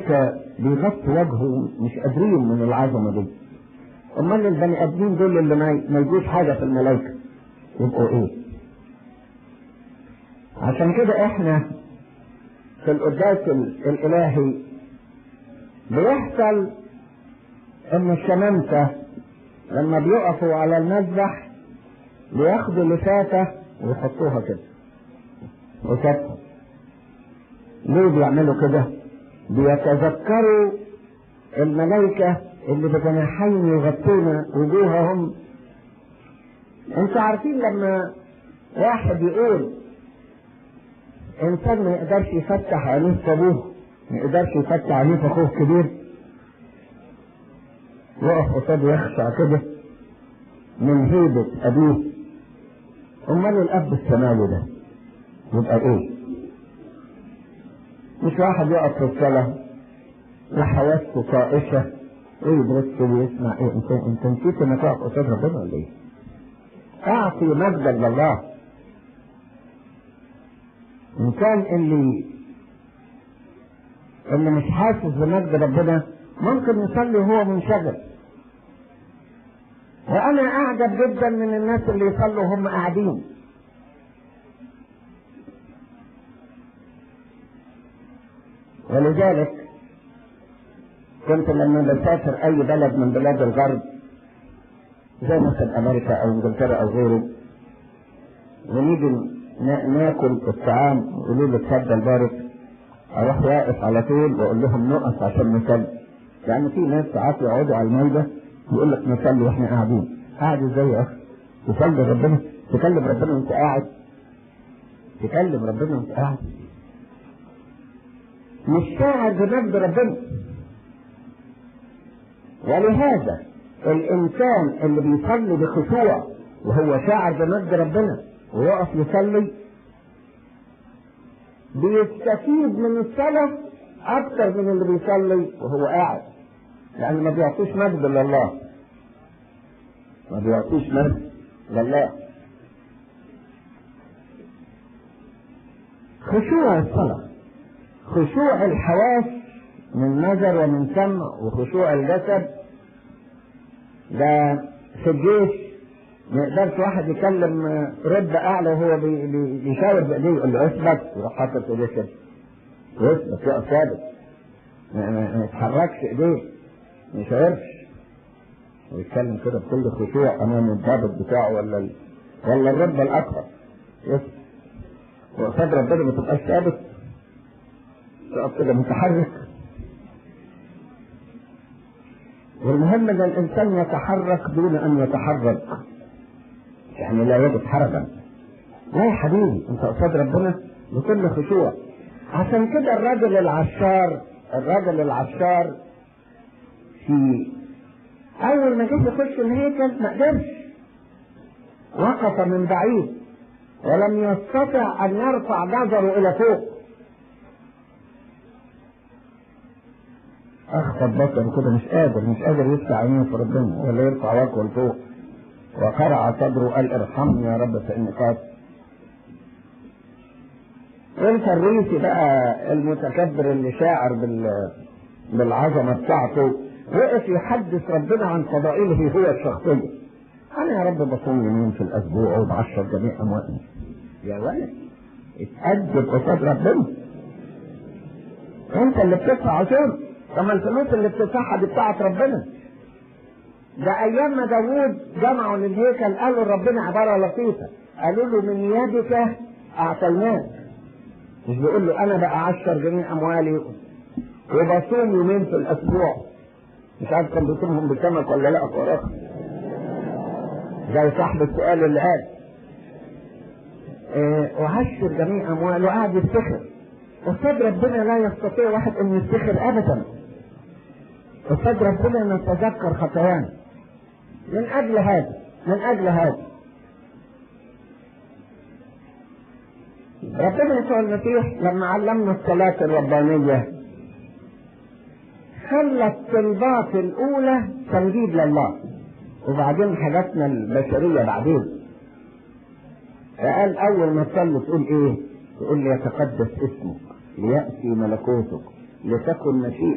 الملائكة بيغطوا وجهه مش قادرين من العظمة دي امال البني ادمين دول اللي ما ما يجوش حاجة في الملائكة يبقوا ايه عشان كده احنا في القداس الالهي بيحصل ان الشمامسة لما بيقفوا على المذبح بياخدوا لفافة ويحطوها كده وكتها ليه بيعملوا كده بيتذكروا الملائكة اللي بجناحين يغطون وجوههم انتوا عارفين لما واحد يقول انسان ما يقدرش يفتح عينيه في ابوه ما يقدرش يفتح عينيه في اخوه كبير يقف قصاده يخشع كده من هيبة ابيه امال الاب السماوي ده يبقى ايه مش واحد يقف في الصلاة وحواسه طائشة ايه يدرس ويسمع ايه انت انت نسيت انك تقف قصاد ربنا ولا ايه؟ اعطي مجدا لله ان كان اللي اللي مش حاسس بمجد ربنا ممكن يصلي وهو منشغل وانا اعجب جدا من الناس اللي يصلوا وهم قاعدين ولذلك كنت لما بسافر اي بلد من بلاد الغرب زي مثلا امريكا او انجلترا او غيره ونيجي ناكل الطعام يقولوا لي اتفضل بارك اروح واقف على طول واقول لهم نقف عشان نصلي يعني في ناس ساعات يقعدوا على الميدة يقول لك نصلي واحنا قاعدين قاعد ازاي يا اخي تصلي ربنا تكلم ربنا وانت قاعد تكلم ربنا وانت قاعد مش شاعر بمجد ربنا ولهذا الانسان اللي بيصلي بخشوع وهو شاعر بمجد ربنا ويقف يصلي بيستفيد من الصلاة أكثر من اللي بيصلي وهو قاعد لأن ما بيعطيش مجد لله ما بيعطيش مجد لله خشوع الصلاة خشوع الحواس من نظر ومن سمع وخشوع الجسد ده في الجيش ما يقدرش واحد يكلم رد اعلى وهو بي بي بيشاور بايديه يقول له اثبت يروح حاطط ايديه كده واثبت يقف ثابت ما, ما, ما يتحركش ايديه ما يشاورش ويتكلم كده بكل خشوع امام الضابط بتاعه ولا ال... ولا الرب الاكبر يثبت وقصاد ربنا ما تبقاش ثابت تقف كده متحرك والمهم ان الانسان يتحرك دون ان يتحرك يعني لا يجد حرجا لا يا حبيبي انت قصاد ربنا بكل خشوع عشان كده الراجل العشار الراجل العشار في اول ما جه يخش الهيكل ما قدرش وقف من بعيد ولم يستطع ان يرفع نظره الى فوق اخفض بصره كده مش قادر مش قادر يفتح عينيه في ربنا ولا يرفع وجهه لفوق وقرع صدره قال ارحمني يا رب فاني قاتل والفريسي بقى المتكبر اللي شاعر بال بالعظمه بتاعته وقف يحدث ربنا عن فضائله هو الشخصيه انا يا رب بصوم يومين في الاسبوع وبعشر جميع اموالي يا ولد اتأدب قصاد ربنا انت اللي بتدفع عشان طب الفلوس اللي بتدفعها دي بتاعت ربنا ده ايام ما داوود جمعوا للهيكل قالوا لربنا عباره لطيفه قالوا له من يدك اعطيناك مش بيقول له انا بقى عشر جميع اموالي وبصوم يومين في الاسبوع مش عارف كان بيصومهم بسمك ولا لا وراك زي صاحب السؤال اللي قال إيه وعشر جميع امواله وقعد يفتخر قصاد ربنا لا يستطيع واحد ان يفتخر ابدا قصاد ربنا نتذكر خطايانا من اجل هذا من اجل هذا ربنا يسوع المسيح لما علمنا الصلاة الربانية خلى الطلبات الأولى تمجيد لله وبعدين حاجاتنا البشرية بعدين فقال أول ما تصلي تقول إيه؟ تقول لي يتقدس اسمك ليأتي ملكوتك لتكن مشيئتك